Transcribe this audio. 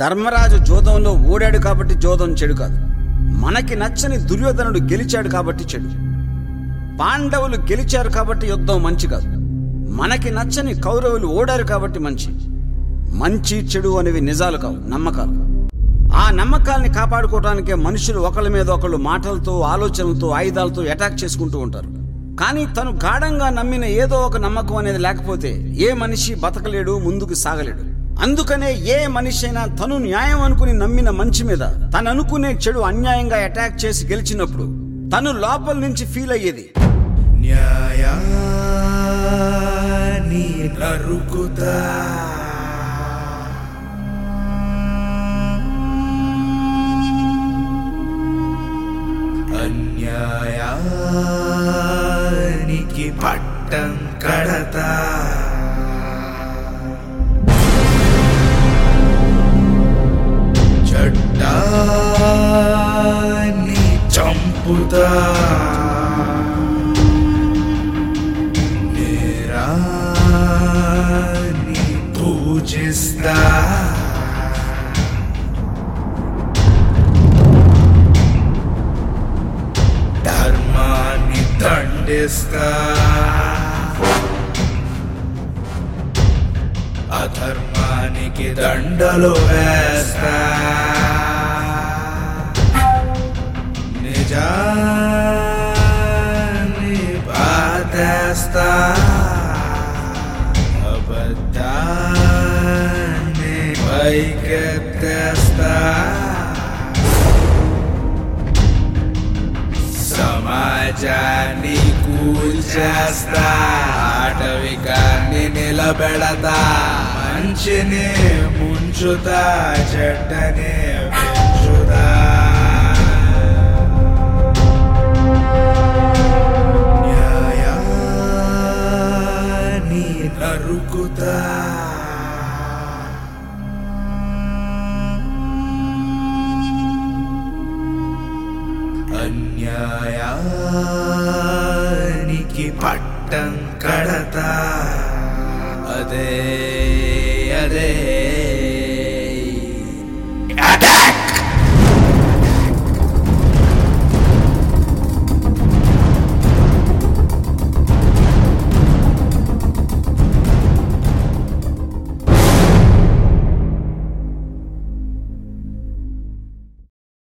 ధర్మరాజు జోదంలో ఓడాడు కాబట్టి జోదం చెడు కాదు మనకి నచ్చని దుర్యోధనుడు గెలిచాడు కాబట్టి చెడు పాండవులు గెలిచారు కాబట్టి యుద్ధం మంచి కాదు మనకి నచ్చని కౌరవులు ఓడారు కాబట్టి మంచి మంచి చెడు అనేవి నిజాలు కావు నమ్మకాలు ఆ నమ్మకాల్ని కాపాడుకోవడానికే మనుషులు ఒకళ్ళ మీద ఒకళ్ళు మాటలతో ఆలోచనలతో ఆయుధాలతో అటాక్ చేసుకుంటూ ఉంటారు కానీ తను గాఢంగా నమ్మిన ఏదో ఒక నమ్మకం అనేది లేకపోతే ఏ మనిషి బతకలేడు ముందుకు సాగలేడు అందుకనే ఏ మనిషి అయినా తను న్యాయం అనుకుని నమ్మిన మంచి మీద తను అనుకునే చెడు అన్యాయంగా అటాక్ చేసి గెలిచినప్పుడు తను లోపల నుంచి ఫీల్ అయ్యేది న్యాయాన్ని నరుకుతా అన్యాయానికి పట్టం కడతా చట్టాన్ని చంపుతా నేరాన్ని పూజిస్తా ధర్మాన్ని దండిస్తా అధర్మానికి దండలు వేస్తా నిజాన్ని బాధేస్తా అబద్ధాన్ని పైకెత్తేస్తా సమాజాన్ని కూల్చేస్తా ఆటవికాన్ని నిలబెడతా మంచిని ముంచుతా చెడ్డని పెంచుతా న్యాయాన్ని నరుకుతా అన్యాయానికి పట్టం కడతా అదే అదే